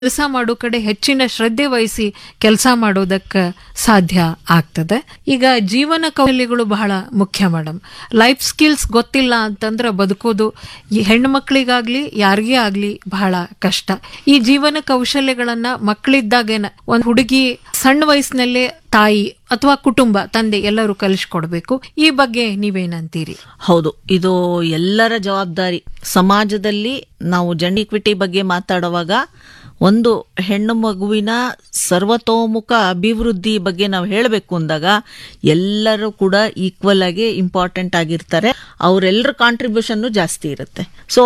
ಕೆಲಸ ಮಾಡೋ ಕಡೆ ಹೆಚ್ಚಿನ ಶ್ರದ್ಧೆ ವಹಿಸಿ ಕೆಲಸ ಮಾಡೋದಕ್ಕೆ ಸಾಧ್ಯ ಆಗ್ತದೆ ಈಗ ಜೀವನ ಕೌಶಲ್ಯಗಳು ಬಹಳ ಮುಖ್ಯ ಮೇಡಮ್ ಲೈಫ್ ಸ್ಕಿಲ್ಸ್ ಗೊತ್ತಿಲ್ಲ ಅಂತಂದ್ರೆ ಬದುಕೋದು ಈ ಹೆಣ್ಣು ಮಕ್ಕಳಿಗಾಗ್ಲಿ ಯಾರಿಗೇ ಆಗ್ಲಿ ಬಹಳ ಕಷ್ಟ ಈ ಜೀವನ ಕೌಶಲ್ಯಗಳನ್ನ ಮಕ್ಕಳಿದ್ದಾಗೇನ ಒಂದ್ ಹುಡುಗಿ ಸಣ್ಣ ವಯಸ್ಸಿನಲ್ಲೇ ತಾಯಿ ಅಥವಾ ಕುಟುಂಬ ತಂದೆ ಎಲ್ಲರೂ ಕಲಿಸ್ಕೊಡ್ಬೇಕು ಈ ಬಗ್ಗೆ ನೀವೇನಂತೀರಿ ಹೌದು ಇದು ಎಲ್ಲರ ಜವಾಬ್ದಾರಿ ಸಮಾಜದಲ್ಲಿ ನಾವು ಜೆಂಡರ್ ಇಕ್ವಿಟಿ ಬಗ್ಗೆ ಮಾತಾಡುವಾಗ ಒಂದು ಹೆಣ್ಣು ಮಗುವಿನ ಸರ್ವತೋಮುಖ ಅಭಿವೃದ್ಧಿ ಬಗ್ಗೆ ನಾವು ಹೇಳಬೇಕು ಅಂದಾಗ ಎಲ್ಲರೂ ಕೂಡ ಈಕ್ವಲ್ ಆಗಿ ಇಂಪಾರ್ಟೆಂಟ್ ಆಗಿರ್ತಾರೆ ಅವರೆಲ್ಲರ ಕಾಂಟ್ರಿಬ್ಯೂಷನ್ ಜಾಸ್ತಿ ಇರುತ್ತೆ ಸೊ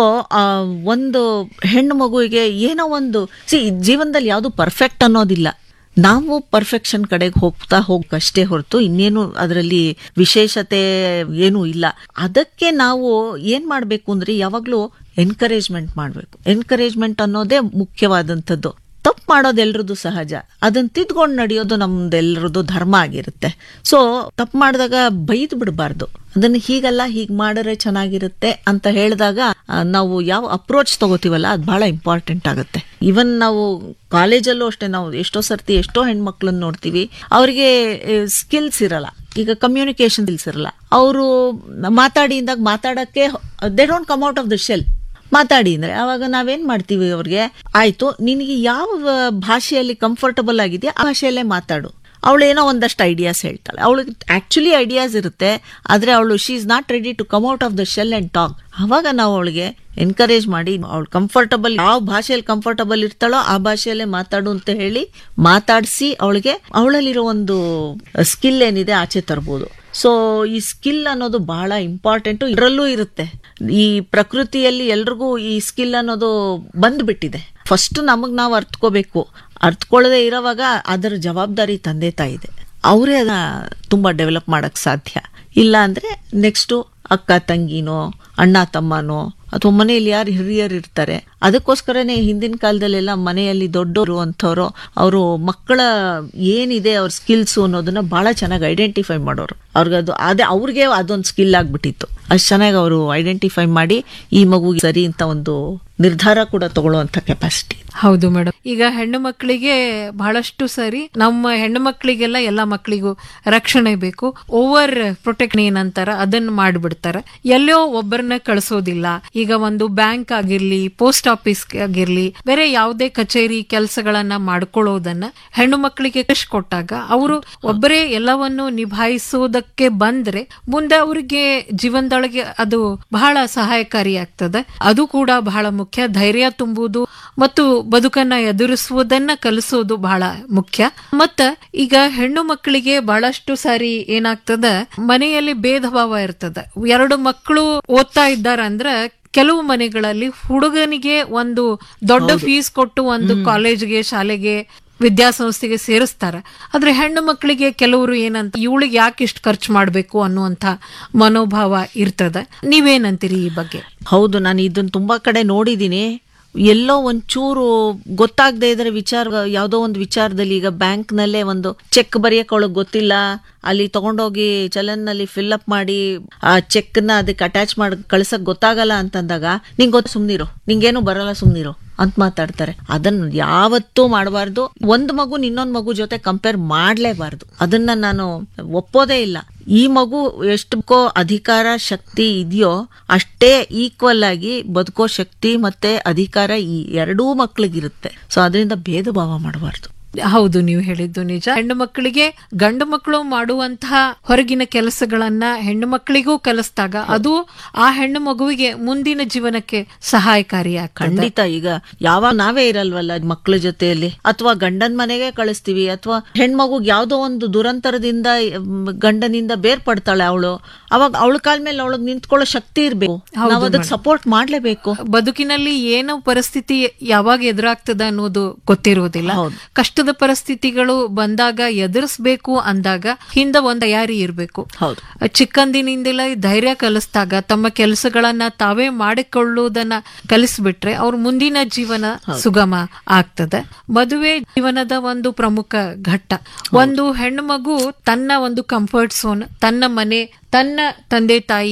ಒಂದು ಹೆಣ್ಣು ಮಗುವಿಗೆ ಏನೋ ಒಂದು ಸಿ ಜೀವನದಲ್ಲಿ ಯಾವುದು ಪರ್ಫೆಕ್ಟ್ ಅನ್ನೋದಿಲ್ಲ ನಾವು ಪರ್ಫೆಕ್ಷನ್ ಕಡೆಗೆ ಹೋಗ್ತಾ ಹೋಗಕ್ಕಷ್ಟೇ ಹೊರತು ಇನ್ನೇನು ಅದರಲ್ಲಿ ವಿಶೇಷತೆ ಏನೂ ಇಲ್ಲ ಅದಕ್ಕೆ ನಾವು ಏನ್ ಮಾಡಬೇಕು ಅಂದ್ರೆ ಯಾವಾಗಲೂ ಎನ್ಕರೇಜ್ಮೆಂಟ್ ಮಾಡಬೇಕು ಎನ್ಕರೇಜ್ಮೆಂಟ್ ಅನ್ನೋದೇ ಮುಖ್ಯವಾದಂಥದ್ದು ತಪ್ಪು ಮಾಡೋದು ಎಲ್ರದ್ದು ಸಹಜ ಅದನ್ನ ತಿದ್ಕೊಂಡು ನಡೆಯೋದು ನಮ್ದೆಲ್ಲರದ್ದು ಧರ್ಮ ಆಗಿರುತ್ತೆ ಸೊ ತಪ್ಪು ಮಾಡಿದಾಗ ಬೈದು ಬಿಡಬಾರ್ದು ಅದನ್ನ ಹೀಗಲ್ಲ ಹೀಗ್ ಮಾಡಿದ್ರೆ ಚೆನ್ನಾಗಿರುತ್ತೆ ಅಂತ ಹೇಳಿದಾಗ ಆ, ನಾವು ಯಾವ ಅಪ್ರೋಚ್ ತಗೋತೀವಲ್ಲ ಅದು ಬಹಳ ಇಂಪಾರ್ಟೆಂಟ್ ಆಗುತ್ತೆ ಇವನ್ ನಾವು ಕಾಲೇಜಲ್ಲೂ ಅಷ್ಟೇ ನಾವು ಎಷ್ಟೋ ಸರ್ತಿ ಎಷ್ಟೋ ಹೆಣ್ಮಕ್ಳನ್ನ ನೋಡ್ತೀವಿ ಅವ್ರಿಗೆ ಸ್ಕಿಲ್ಸ್ ಇರಲ್ಲ ಈಗ ಕಮ್ಯುನಿಕೇಶನ್ ಸ್ಕಿಲ್ಸ್ ಇರಲ್ಲ ಅವರು ಮಾತಾಡಿ ಅಂದಾಗ ಮಾತಾಡಕ್ಕೆ they don't come out of the shell ಮಾತಾಡಿ ಅಂದ್ರೆ ಅವಾಗ ನಾವೇನ್ ಮಾಡ್ತೀವಿ ಅವ್ರಿಗೆ ಆಯ್ತು ನಿನಗೆ ಯಾವ ಭಾಷೆಯಲ್ಲಿ ಕಂಫರ್ಟಬಲ್ ಆಗಿದೆಯಾ ಆ ಭಾಷೆಯಲ್ಲೇ ಮಾತಾಡು ಅವಳು ಏನೋ ಒಂದಷ್ಟು ಐಡಿಯಾಸ್ ಹೇಳ್ತಾಳೆ ಅವಳಿಗೆ ಆಕ್ಚುಲಿ ಐಡಿಯಾಸ್ ಇರುತ್ತೆ ಆದ್ರೆ ಅವಳು she is not ready to come out of the shell and talk ಅವಾಗ ನಾವು ಅವಳಿಗೆ ಎನ್ಕರೇಜ್ ಮಾಡಿ ಅವಳು ಕಂಫರ್ಟಬಲ್ ಯಾವ ಭಾಷೆಯಲ್ಲಿ ಕಂಫರ್ಟಬಲ್ ಇರ್ತಾಳೋ ಆ ಭಾಷೆಯಲ್ಲೇ ಮಾತಾಡು ಅಂತ ಹೇಳಿ ಮಾತಾಡಿಸಿ ಅವಳಿಗೆ ಅವಳಲ್ಲಿರೋ ಒಂದು ಸ್ಕಿಲ್ ಏನಿದೆ ಆಚೆ ತರ್ಬೋದು ಸೊ ಈ ಸ್ಕಿಲ್ ಅನ್ನೋದು ಬಹಳ ಇಂಪಾರ್ಟೆಂಟ್ ಇದರಲ್ಲೂ ಇರುತ್ತೆ ಈ ಪ್ರಕೃತಿಯಲ್ಲಿ ಎಲ್ರಿಗೂ ಈ ಸ್ಕಿಲ್ ಅನ್ನೋದು ಬಂದ್ಬಿಟ್ಟಿದೆ ಫಸ್ಟ್ ನಮಗ್ ನಾವು ಅರ್ತ್ಕೋಬೇಕು ಅರ್ತ್ಕೊಳ್ಳದೆ ಇರೋವಾಗ ಅದರ ಜವಾಬ್ದಾರಿ ತಂದೆ ತಾಯಿದೆ ಅವರೇ ಅದನ್ನ ತುಂಬಾ ಡೆವಲಪ್ ಮಾಡಕ್ ಸಾಧ್ಯ ಇಲ್ಲ ಅಂದ್ರೆ ನೆಕ್ಸ್ಟ್ ಅಕ್ಕ ತಂಗಿನೋ ಅಣ್ಣ ತಮ್ಮನೋ ಅಥವಾ ಮನೆಯಲ್ಲಿ ಯಾರು ಹಿರಿಯರು ಇರ್ತಾರೆ ಅದಕ್ಕೋಸ್ಕರನೇ ಹಿಂದಿನ ಕಾಲದಲ್ಲೆಲ್ಲ ಮನೆಯಲ್ಲಿ ದೊಡ್ಡವರು ಅಂಥವ್ರು ಅವರು ಮಕ್ಕಳ ಏನಿದೆ ಅವ್ರ ಸ್ಕಿಲ್ಸ್ ಅನ್ನೋದನ್ನ ಬಹಳ ಚೆನ್ನಾಗಿ ಐಡೆಂಟಿಫೈ ಮಾಡೋರು ಅವ್ರಿಗದು ಅದೇ ಅವ್ರಿಗೆ ಅದೊಂದು ಸ್ಕಿಲ್ ಆಗ್ಬಿಟ್ಟಿತ್ತು ಅಷ್ಟು ಚೆನ್ನಾಗಿ ಅವರು ಐಡೆಂಟಿಫೈ ಮಾಡಿ ಈ ಮಗುಗೆ ಸರಿ ಅಂತ ಒಂದು ನಿರ್ಧಾರ ಕೂಡ ತಗೊಳ್ಳುವಂತ ಕೆಪಾಸಿಟಿ ಹೌದು ಮೇಡಮ್ ಈಗ ಹೆಣ್ಣು ಮಕ್ಕಳಿಗೆ ಬಹಳಷ್ಟು ಸರಿ ನಮ್ಮ ಹೆಣ್ಣು ಮಕ್ಕಳಿಗೆಲ್ಲ ಎಲ್ಲ ಮಕ್ಕಳಿಗೂ ರಕ್ಷಣೆ ಬೇಕು ಓವರ್ ಪ್ರೊಟೆಕ್ಟ್ ಏನಂತಾರ ಅದನ್ನ ಮಾಡ್ಬಿಡ್ತಾರೆ ಎಲ್ಲೋ ಒಬ್ಬರನ್ನ ಕಳಿಸೋದಿಲ್ಲ ಈಗ ಒಂದು ಬ್ಯಾಂಕ್ ಆಗಿರ್ಲಿ ಪೋಸ್ಟ್ ಆಫೀಸ್ ಆಗಿರ್ಲಿ ಬೇರೆ ಯಾವುದೇ ಕಚೇರಿ ಕೆಲಸಗಳನ್ನ ಮಾಡ್ಕೊಳ್ಳೋದನ್ನ ಹೆಣ್ಣು ಮಕ್ಕಳಿಗೆ ಕೊಟ್ಟಾಗ ಅವರು ಒಬ್ಬರೇ ಎಲ್ಲವನ್ನು ನಿಭಾಯಿಸೋದಕ್ಕೆ ಬಂದ್ರೆ ಮುಂದೆ ಅವರಿಗೆ ಜೀವನದೊಳಗೆ ಅದು ಬಹಳ ಸಹಾಯಕಾರಿ ಆಗ್ತದೆ ಅದು ಕೂಡ ಬಹಳ ಮುಖ್ಯ ಧೈರ್ಯ ತುಂಬುವುದು ಮತ್ತು ಬದುಕನ್ನ ಎದುರಿಸುವುದನ್ನ ಕಲಿಸೋದು ಬಹಳ ಮುಖ್ಯ ಮತ್ತ ಈಗ ಹೆಣ್ಣು ಮಕ್ಕಳಿಗೆ ಬಹಳಷ್ಟು ಸಾರಿ ಏನಾಗ್ತದ ಮನೆಯಲ್ಲಿ ಭೇದ ಭಾವ ಇರ್ತದ ಎರಡು ಮಕ್ಕಳು ಓದ್ತಾ ಇದ್ದಾರಂದ್ರ ಕೆಲವು ಮನೆಗಳಲ್ಲಿ ಹುಡುಗನಿಗೆ ಒಂದು ದೊಡ್ಡ ಫೀಸ್ ಕೊಟ್ಟು ಒಂದು ಕಾಲೇಜ್ಗೆ ಶಾಲೆಗೆ ವಿದ್ಯಾಸಂಸ್ಥೆಗೆ ಸೇರಿಸ್ತಾರ ಆದ್ರೆ ಹೆಣ್ಣು ಮಕ್ಕಳಿಗೆ ಕೆಲವರು ಏನಂತ ಇವಳಿಗೆ ಯಾಕೆ ಇಷ್ಟು ಖರ್ಚು ಮಾಡಬೇಕು ಅನ್ನುವಂಥ ಮನೋಭಾವ ಇರ್ತದ ನೀವೇನಂತೀರಿ ಈ ಬಗ್ಗೆ ಹೌದು ನಾನು ಇದನ್ನ ತುಂಬಾ ಕಡೆ ನೋಡಿದ್ದೀನಿ ಎಲ್ಲೋ ಒಂಚೂರು ಗೊತ್ತಾಗದೆ ಇದ್ರೆ ವಿಚಾರ ಯಾವುದೋ ಒಂದು ವಿಚಾರದಲ್ಲಿ ಈಗ ಬ್ಯಾಂಕ್ ನಲ್ಲೇ ಒಂದು ಚೆಕ್ ಬರೆಯಕ್ಕೆ ಅವಳಿಗೆ ಗೊತ್ತಿಲ್ಲ ಅಲ್ಲಿ ತಗೊಂಡೋಗಿ ಚಲನ್ನಲ್ಲಿ ಫಿಲ್ ಅಪ್ ಮಾಡಿ ಆ ಚೆಕ್ ನ ಅದಕ್ಕೆ ಅಟ್ಯಾಚ್ ಮಾಡಿ ಕಳ್ಸಕ್ ಗೊತ್ತಾಗಲ್ಲ ಅಂತಂದಾಗ ನಿಂಗೆ ಗೊತ್ತು ಸುಮ್ನಿರು ನಿಂಗೇನು ಬರಲ್ಲ ಸುಮ್ನಿರು ಅಂತ ಮಾತಾಡ್ತಾರೆ ಅದನ್ನ ಯಾವತ್ತೂ ಮಾಡಬಾರ್ದು ಒಂದು ಮಗು ಇನ್ನೊಂದು ಮಗು ಜೊತೆ ಕಂಪೇರ್ ಮಾಡ್ಲೇಬಾರ್ದು ಅದನ್ನ ನಾನು ಒಪ್ಪೋದೇ ಇಲ್ಲ ಈ ಮಗು ಎಷ್ಟಕ್ಕೋ ಅಧಿಕಾರ ಶಕ್ತಿ ಇದೆಯೋ ಅಷ್ಟೇ ಈಕ್ವಲ್ ಆಗಿ ಬದುಕೋ ಶಕ್ತಿ ಮತ್ತೆ ಅಧಿಕಾರ ಈ ಎರಡೂ ಮಕ್ಳಿಗಿರುತ್ತೆ ಸೊ ಅದರಿಂದ ಭೇದ ಭಾವ ಮಾಡಬಾರ್ದು ಹೌದು ನೀವು ಹೇಳಿದ್ದು ನಿಜ ಹೆಣ್ಣು ಮಕ್ಕಳಿಗೆ ಗಂಡು ಮಕ್ಕಳು ಮಾಡುವಂತಹ ಹೊರಗಿನ ಕೆಲಸಗಳನ್ನ ಹೆಣ್ಣು ಮಕ್ಕಳಿಗೂ ಕಲಿಸಿದಾಗ ಅದು ಆ ಹೆಣ್ಣು ಮಗುವಿಗೆ ಮುಂದಿನ ಜೀವನಕ್ಕೆ ಸಹಾಯಕಾರಿಯಾಗ್ತದೆ ಖಂಡಿತ ಈಗ ಯಾವಾಗ ನಾವೇ ಇರಲ್ವಲ್ಲ ಮಕ್ಕಳ ಜೊತೆಯಲ್ಲಿ ಅಥವಾ ಗಂಡನ ಮನೆಗೆ ಕಳಿಸ್ತೀವಿ ಅಥವಾ ಹೆಣ್ಮಗುಗ್ ಯಾವ್ದೋ ಒಂದು ದುರಂತರದಿಂದ ಮ್, ಗಂಡನಿಂದ ಬೇರ್ಪಡ್ತಾಳೆ ಅವಳು ಅವಾಗ ಅವಳ ಕಾಲ ಮೇಲೆ ಅವಳಿಗೆ ನಿಂತ್ಕೊಳ್ಳೋ ಶಕ್ತಿ ಇರ್ಬೇಕು ನಾವು ಅದಕ್ಕೆ ಸಪೋರ್ಟ್ ಮಾಡ್ಲೇಬೇಕು ಬದುಕಿನಲ್ಲಿ ಏನು ಪರಿಸ್ಥಿತಿ ಯಾವಾಗ ಎದುರಾಗ್ತದ ಅನ್ನೋದು ಗೊತ್ತಿರುವುದಿಲ್ಲ ಹೌದು. ಕಷ್ಟದ ಪರಿಸ್ಥಿತಿಗಳು ಬಂದಾಗ ಎದುರಿಸ್ಬೇಕು ಅಂದಾಗ ಹಿಂದ ಒಂದ್ ತಯಾರಿ ಇರಬೇಕು ಹೌದು ಚಿಕ್ಕಂದಿನಿಂದಲೇ ಧೈರ್ಯ ಕಲಿಸಿದಾಗ ತಮ್ಮ ಕೆಲಸಗಳನ್ನ ತಾವೇ ಮಾಡಿಕೊಳ್ಳುವುದನ್ನ ಕಲಿಸ್ಬಿಟ್ರೆ ಅವ್ರ ಮುಂದಿನ ಜೀವನ ಸುಗಮ ಆಗ್ತದೆ ಮದುವೆ ಜೀವನದ ಒಂದು ಪ್ರಮುಖ ಘಟ್ಟ ಒಂದು ಹೆಣ್ಣು ಮಗು ತನ್ನ ಒಂದು ಕಂಫರ್ಟ್ ಝೋನ್ ತನ್ನ ಮನೆ ತನ್ನ ತಂದೆ ತಾಯಿ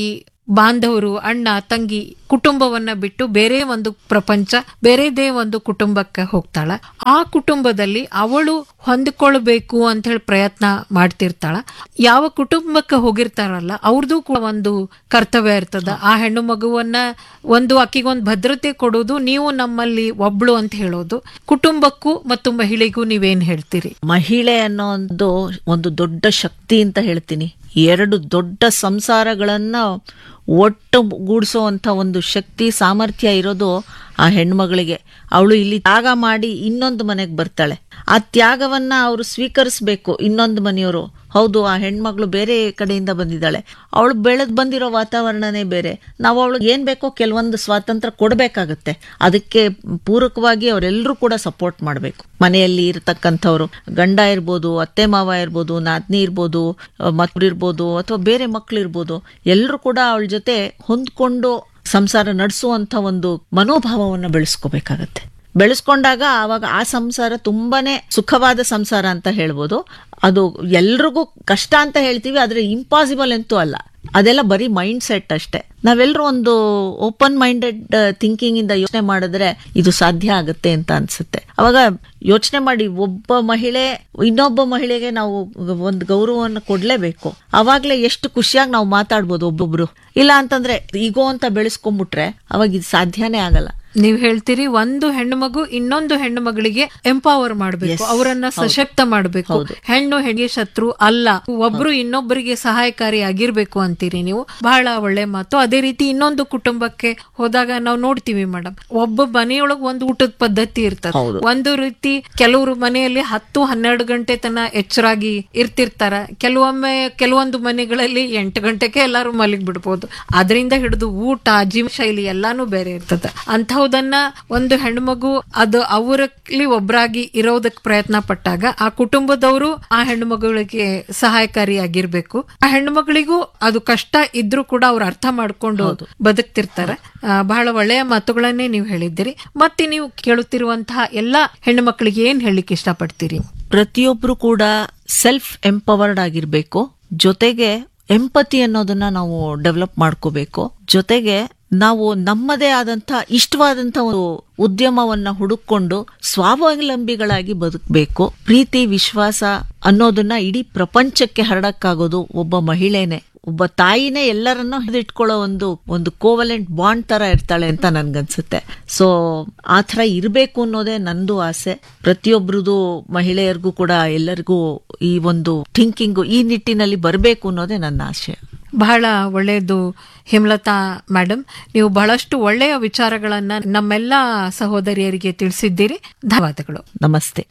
ಬಾಂಧವರು ಅಣ್ಣ ತಂಗಿ ಕುಟುಂಬವನ್ನ ಬಿಟ್ಟು ಬೇರೆ ಒಂದು ಪ್ರಪಂಚ ಬೇರೆದೇ ಒಂದು ಕುಟುಂಬಕ್ಕೆ ಹೋಗ್ತಾಳ ಆ ಕುಟುಂಬದಲ್ಲಿ ಅವಳು ಹೊಂದಿಕೊಳ್ಬೇಕು ಅಂತ ಹೇಳಿ ಪ್ರಯತ್ನ ಮಾಡ್ತಿರ್ತಾಳ ಯಾವ ಕುಟುಂಬಕ್ಕೆ ಹೋಗಿರ್ತಾರಲ್ಲ ಅವ್ರದ್ದು ಕೂಡ ಒಂದು ಕರ್ತವ್ಯ ಇರ್ತದ ಆ ಹೆಣ್ಣು ಮಗುವನ್ನ ಒಂದು ಅಕ್ಕಿಗೊಂದು ಭದ್ರತೆ ಕೊಡೋದು ನೀವು ನಮ್ಮಲ್ಲಿ ಒಬ್ಳು ಅಂತ ಹೇಳೋದು ಕುಟುಂಬಕ್ಕೂ ಮತ್ತು ಮಹಿಳೆಗೂ ನೀವೇನ್ ಹೇಳ್ತೀರಿ ಮಹಿಳೆ ಅನ್ನೋ ಒಂದು ಒಂದು ದೊಡ್ಡ ಶಕ್ತಿ ಅಂತ ಹೇಳ್ತೀನಿ ಎರಡು ದೊಡ್ಡ ಸಂಸಾರಗಳನ್ನ ಒಟ್ಟು ಗೂಡಿಸೋವಂಥ ಒಂದು ಶಕ್ತಿ ಸಾಮರ್ಥ್ಯ ಇರೋದು ಆ ಹೆಣ್ಮಗಳಿಗೆ ಅವಳು ಇಲ್ಲಿ ತ್ಯಾಗ ಮಾಡಿ ಇನ್ನೊಂದು ಮನೆಗೆ ಬರ್ತಾಳೆ ಆ ತ್ಯಾಗವನ್ನ ಅವರು ಸ್ವೀಕರಿಸ್ಬೇಕು ಇನ್ನೊಂದು ಮನೆಯವರು ಹೌದು ಆ ಹೆಣ್ಮಗಳು ಬೇರೆ ಕಡೆಯಿಂದ ಬಂದಿದ್ದಾಳೆ ಅವಳು ಬೆಳೆದ್ ಬಂದಿರೋ ವಾತಾವರಣನೇ ಬೇರೆ ನಾವು ಅವಳಿಗೆ ಏನ್ ಬೇಕೋ ಕೆಲವೊಂದು ಸ್ವಾತಂತ್ರ್ಯ ಕೊಡಬೇಕಾಗತ್ತೆ ಅದಕ್ಕೆ ಪೂರಕವಾಗಿ ಅವರೆಲ್ಲರೂ ಕೂಡ ಸಪೋರ್ಟ್ ಮಾಡಬೇಕು ಮನೆಯಲ್ಲಿ ಇರತಕ್ಕಂಥವ್ರು ಗಂಡ ಇರ್ಬೋದು ಅತ್ತೆ ಮಾವ ಇರ್ಬೋದು ನಾದ್ನಿ ಇರ್ಬೋದು ಮಕ್ಕಳು ಇರ್ಬೋದು ಅಥವಾ ಬೇರೆ ಮಕ್ಳು ಇರ್ಬೋದು ಎಲ್ಲರೂ ಕೂಡ ಅವಳ ಜೊತೆ ಹೊಂದ್ಕೊಂಡು ಸಂಸಾರ ನಡೆಸುವಂತ ಒಂದು ಮನೋಭಾವವನ್ನು ಬೆಳೆಸ್ಕೋಬೇಕಾಗತ್ತೆ ಬೆಳೆಸ್ಕೊಂಡಾಗ ಆವಾಗ ಆ ಸಂಸಾರ ತುಂಬಾನೇ ಸುಖವಾದ ಸಂಸಾರ ಅಂತ ಹೇಳ್ಬೋದು ಅದು ಎಲ್ರಿಗೂ ಕಷ್ಟ ಅಂತ ಹೇಳ್ತೀವಿ ಆದ್ರೆ ಇಂಪಾಸಿಬಲ್ ಅಂತೂ ಅಲ್ಲ ಅದೆಲ್ಲ ಬರೀ ಮೈಂಡ್ ಸೆಟ್ ಅಷ್ಟೇ ನಾವೆಲ್ಲರೂ ಒಂದು ಓಪನ್ ಮೈಂಡೆಡ್ ಥಿಂಕಿಂಗ್ ಇಂದ ಯೋಚನೆ ಮಾಡಿದ್ರೆ ಇದು ಸಾಧ್ಯ ಆಗುತ್ತೆ ಅಂತ ಅನ್ಸುತ್ತೆ ಅವಾಗ ಯೋಚನೆ ಮಾಡಿ ಒಬ್ಬ ಮಹಿಳೆ ಇನ್ನೊಬ್ಬ ಮಹಿಳೆಗೆ ನಾವು ಒಂದು ಗೌರವವನ್ನು ಕೊಡ್ಲೇಬೇಕು ಅವಾಗ್ಲೇ ಎಷ್ಟು ಖುಷಿಯಾಗಿ ನಾವು ಮಾತಾಡ್ಬೋದು ಒಬ್ಬೊಬ್ರು ಇಲ್ಲ ಅಂತಂದ್ರೆ ಈಗೋ ಅಂತ ಬೆಳೆಸ್ಕೊಂಡ್ಬಿಟ್ರೆ ಅವಾಗ ಇದು ಸಾಧ್ಯನೇ ಆಗಲ್ಲ ನೀವ್ ಹೇಳ್ತೀರಿ ಒಂದು ಹೆಣ್ಣು ಮಗು ಇನ್ನೊಂದು ಹೆಣ್ಣು ಮಗಳಿಗೆ ಎಂಪವರ್ ಮಾಡಬೇಕು ಅವರನ್ನ ಸಶಕ್ತ ಮಾಡಬೇಕು ಹೆಣ್ಣು ಹೆಣ್ಣಿಗೆ ಶತ್ರು ಅಲ್ಲ ಒಬ್ರು ಇನ್ನೊಬ್ಬರಿಗೆ ಸಹಾಯಕಾರಿ ಆಗಿರ್ಬೇಕು ಅಂತೀರಿ ನೀವು ಬಹಳ ಒಳ್ಳೆ ಮಾತು ಅದೇ ರೀತಿ ಇನ್ನೊಂದು ಕುಟುಂಬಕ್ಕೆ ಹೋದಾಗ ನಾವು ನೋಡ್ತೀವಿ ಮೇಡಮ್ ಒಬ್ಬ ಮನೆಯೊಳಗ್ ಒಂದು ಊಟದ ಪದ್ಧತಿ ಇರ್ತದೆ ಒಂದು ರೀತಿ ಕೆಲವರು ಮನೆಯಲ್ಲಿ ಹತ್ತು ಹನ್ನೆರಡು ಗಂಟೆ ತನ ಎಚ್ಚರಾಗಿ ಇರ್ತಿರ್ತಾರ ಕೆಲವೊಮ್ಮೆ ಕೆಲವೊಂದು ಮನೆಗಳಲ್ಲಿ ಎಂಟು ಗಂಟೆಗೆ ಎಲ್ಲಾರು ಮಲಗಿ ಬಿಡ್ಬೋದು ಅದರಿಂದ ಹಿಡಿದು ಊಟ ಜೀವ ಶೈಲಿ ಎಲ್ಲಾನು ಬೇರೆ ಇರ್ತದ ಅಂಥವುದನ್ನ ಒಂದು ಹೆಣ್ಮಗು ಅದು ಅವರಲ್ಲಿ ಒಬ್ಬರಾಗಿ ಇರೋದಕ್ಕೆ ಪ್ರಯತ್ನ ಪಟ್ಟಾಗ ಆ ಕುಟುಂಬದವರು ಆ ಹೆಣ್ಣು ಮಗುಗಳಿಗೆ ಸಹಾಯಕಾರಿಯಾಗಿರ್ಬೇಕು ಆ ಹೆಣ್ಣು ಮಗಳಿಗೂ ಅದು ಕಷ್ಟ ಇದ್ರೂ ಕೂಡ ಅವ್ರು ಅರ್ಥ ಮಾಡ್ಕೊಂಡು ಬದುಕ್ತಿರ್ತಾರೆ ಆ, ಬಹಳ ಒಳ್ಳೆಯ ಮಾತುಗಳನ್ನೇ ನೀವು ಹೇಳಿದ್ದೀರಿ ಮತ್ತೆ ನೀವು ಕೇಳುತ್ತಿರುವಂತಹ ಎಲ್ಲಾ ಹೆಣ್ಣು ಮಕ್ಕಳಿಗೆ ಏನ್ ಹೇಳಲಿಕ್ಕೆ ಇಷ್ಟಪಡ್ತೀರಿ ಪ್ರತಿಯೊಬ್ರು ಕೂಡ ಸೆಲ್ಫ್ ಎಂಪವರ್ಡ್ ಆಗಿರ್ಬೇಕು ಜೊತೆಗೆ ಎಂಪತಿ ಅನ್ನೋದನ್ನ ನಾವು ಡೆವಲಪ್ ಮಾಡ್ಕೋಬೇಕು ಜೊತೆಗೆ ನಾವು ನಮ್ಮದೇ ಆದಂತ ಇಷ್ಟವಾದಂತ ಒಂದು ಉದ್ಯಮವನ್ನ ಹುಡುಕೊಂಡು ಸ್ವಾವಲಂಬಿಗಳಾಗಿ ಬದುಕಬೇಕು ಪ್ರೀತಿ ವಿಶ್ವಾಸ ಅನ್ನೋದನ್ನ ಇಡೀ ಪ್ರಪಂಚಕ್ಕೆ ಹರಡಕ್ಕಾಗೋದು ಒಬ್ಬ ಮಹಿಳೆನೆ ಒಬ್ಬ ತಾಯಿನೇ ಎಲ್ಲರನ್ನೂ ಹಿಡಿದಿಟ್ಕೊಳ್ಳೋ ಒಂದು ಒಂದು ಕೋವಲೆಂಟ್ ಬಾಂಡ್ ತರ ಇರ್ತಾಳೆ ಅಂತ ನನ್ಗನ್ಸುತ್ತೆ ಸೊ ಆ ಥರ ಇರಬೇಕು ಅನ್ನೋದೇ ನಂದು ಆಸೆ ಪ್ರತಿಯೊಬ್ರದು ಮಹಿಳೆಯರಿಗೂ ಕೂಡ ಎಲ್ಲರಿಗೂ ಈ ಒಂದು ಥಿಂಕಿಂಗು ಈ ನಿಟ್ಟಿನಲ್ಲಿ ಬರಬೇಕು ಅನ್ನೋದೇ ನನ್ನ ಆಶೆ ಬಹಳ ಒಳ್ಳೆಯದು ಹೇಮಲತಾ ಮೇಡಮ್ ನೀವು ಬಹಳಷ್ಟು ಒಳ್ಳೆಯ ವಿಚಾರಗಳನ್ನ ನಮ್ಮೆಲ್ಲ ಸಹೋದರಿಯರಿಗೆ ತಿಳಿಸಿದ್ದೀರಿ ಧನ್ಯವಾದಗಳು ನಮಸ್ತೆ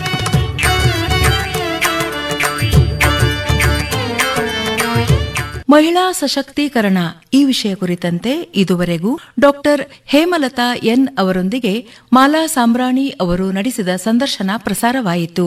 ಮಹಿಳಾ ಸಶಕ್ತೀಕರಣ ಈ ವಿಷಯ ಕುರಿತಂತೆ ಇದುವರೆಗೂ ಡಾಕ್ಟರ್ ಹೇಮಲತಾ ಎನ್ ಅವರೊಂದಿಗೆ ಮಾಲಾ ಸಾಂಬ್ರಾಣಿ ಅವರು ನಡೆಸಿದ ಸಂದರ್ಶನ ಪ್ರಸಾರವಾಯಿತು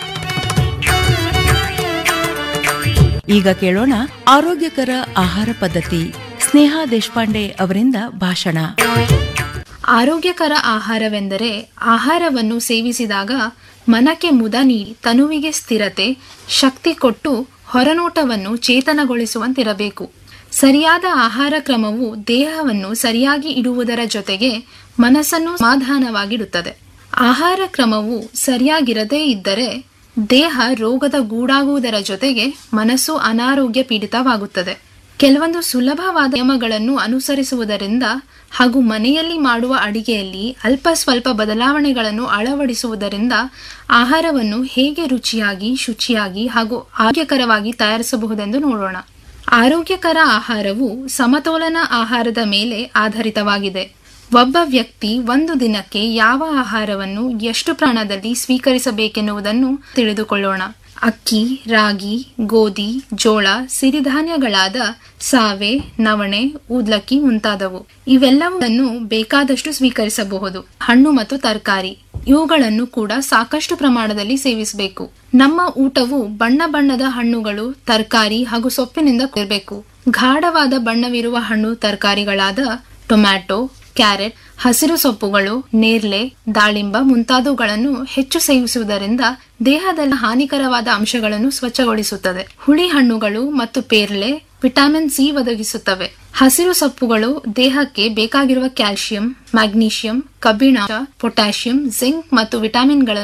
ಈಗ ಕೇಳೋಣ ಆರೋಗ್ಯಕರ ಆಹಾರ ಪದ್ಧತಿ ಸ್ನೇಹಾ ದೇಶಪಾಂಡೆ ಅವರಿಂದ ಭಾಷಣ ಆರೋಗ್ಯಕರ ಆಹಾರವೆಂದರೆ ಆಹಾರವನ್ನು ಸೇವಿಸಿದಾಗ ಮನಕ್ಕೆ ಮುದ ನೀಡಿ ತನುವಿಗೆ ಸ್ಥಿರತೆ ಶಕ್ತಿ ಕೊಟ್ಟು ಹೊರನೋಟವನ್ನು ಚೇತನಗೊಳಿಸುವಂತಿರಬೇಕು ಸರಿಯಾದ ಆಹಾರ ಕ್ರಮವು ದೇಹವನ್ನು ಸರಿಯಾಗಿ ಇಡುವುದರ ಜೊತೆಗೆ ಮನಸ್ಸನ್ನು ಸಮಾಧಾನವಾಗಿಡುತ್ತದೆ ಆಹಾರ ಕ್ರಮವು ಸರಿಯಾಗಿರದೇ ಇದ್ದರೆ ದೇಹ ರೋಗದ ಗೂಡಾಗುವುದರ ಜೊತೆಗೆ ಮನಸ್ಸು ಅನಾರೋಗ್ಯ ಪೀಡಿತವಾಗುತ್ತದೆ ಕೆಲವೊಂದು ಸುಲಭವಾದ ನಿಯಮಗಳನ್ನು ಅನುಸರಿಸುವುದರಿಂದ ಹಾಗೂ ಮನೆಯಲ್ಲಿ ಮಾಡುವ ಅಡಿಗೆಯಲ್ಲಿ ಅಲ್ಪ ಸ್ವಲ್ಪ ಬದಲಾವಣೆಗಳನ್ನು ಅಳವಡಿಸುವುದರಿಂದ ಆಹಾರವನ್ನು ಹೇಗೆ ರುಚಿಯಾಗಿ ಶುಚಿಯಾಗಿ ಹಾಗೂ ಆರೋಗ್ಯಕರವಾಗಿ ತಯಾರಿಸಬಹುದೆಂದು ನೋಡೋಣ ಆರೋಗ್ಯಕರ ಆಹಾರವು ಸಮತೋಲನ ಆಹಾರದ ಮೇಲೆ ಆಧಾರಿತವಾಗಿದೆ ಒಬ್ಬ ವ್ಯಕ್ತಿ ಒಂದು ದಿನಕ್ಕೆ ಯಾವ ಆಹಾರವನ್ನು ಎಷ್ಟು ಪ್ರಮಾಣದಲ್ಲಿ ಸ್ವೀಕರಿಸಬೇಕೆನ್ನುವುದನ್ನು ತಿಳಿದುಕೊಳ್ಳೋಣ ಅಕ್ಕಿ ರಾಗಿ ಗೋಧಿ ಜೋಳ ಸಿರಿಧಾನ್ಯಗಳಾದ ಸಾವೆ ನವಣೆ ಊದ್ಲಕ್ಕಿ ಮುಂತಾದವು ಇವೆಲ್ಲವನ್ನು ಬೇಕಾದಷ್ಟು ಸ್ವೀಕರಿಸಬಹುದು ಹಣ್ಣು ಮತ್ತು ತರಕಾರಿ ಇವುಗಳನ್ನು ಕೂಡ ಸಾಕಷ್ಟು ಪ್ರಮಾಣದಲ್ಲಿ ಸೇವಿಸಬೇಕು ನಮ್ಮ ಊಟವು ಬಣ್ಣ ಬಣ್ಣದ ಹಣ್ಣುಗಳು ತರಕಾರಿ ಹಾಗೂ ಸೊಪ್ಪಿನಿಂದ ಕೂಡಿರಬೇಕು ಗಾಢವಾದ ಬಣ್ಣವಿರುವ ಹಣ್ಣು ತರಕಾರಿಗಳಾದ ಟೊಮ್ಯಾಟೊ ಕ್ಯಾರೆಟ್ ಹಸಿರು ಸೊಪ್ಪುಗಳು ನೇರ್ಲೆ ದಾಳಿಂಬ ಮುಂತಾದವುಗಳನ್ನು ಹೆಚ್ಚು ಸೇವಿಸುವುದರಿಂದ ದೇಹದಲ್ಲಿ ಹಾನಿಕರವಾದ ಅಂಶಗಳನ್ನು ಸ್ವಚ್ಛಗೊಳಿಸುತ್ತದೆ ಹುಳಿ ಹಣ್ಣುಗಳು ಮತ್ತು ಪೇರ್ಲೆ ವಿಟಮಿನ್ ಸಿ ಒದಗಿಸುತ್ತವೆ ಹಸಿರು ಸೊಪ್ಪುಗಳು ದೇಹಕ್ಕೆ ಬೇಕಾಗಿರುವ ಕ್ಯಾಲ್ಸಿಯಂ ಮ್ಯಾಗ್ನೀಷಿಯಂ ಕಬ್ಬಿಣ ಪೊಟ್ಯಾಷಿಯಂ ಜಿಂಕ್ ಮತ್ತು ವಿಟಮಿನ್ಗಳನ್ನು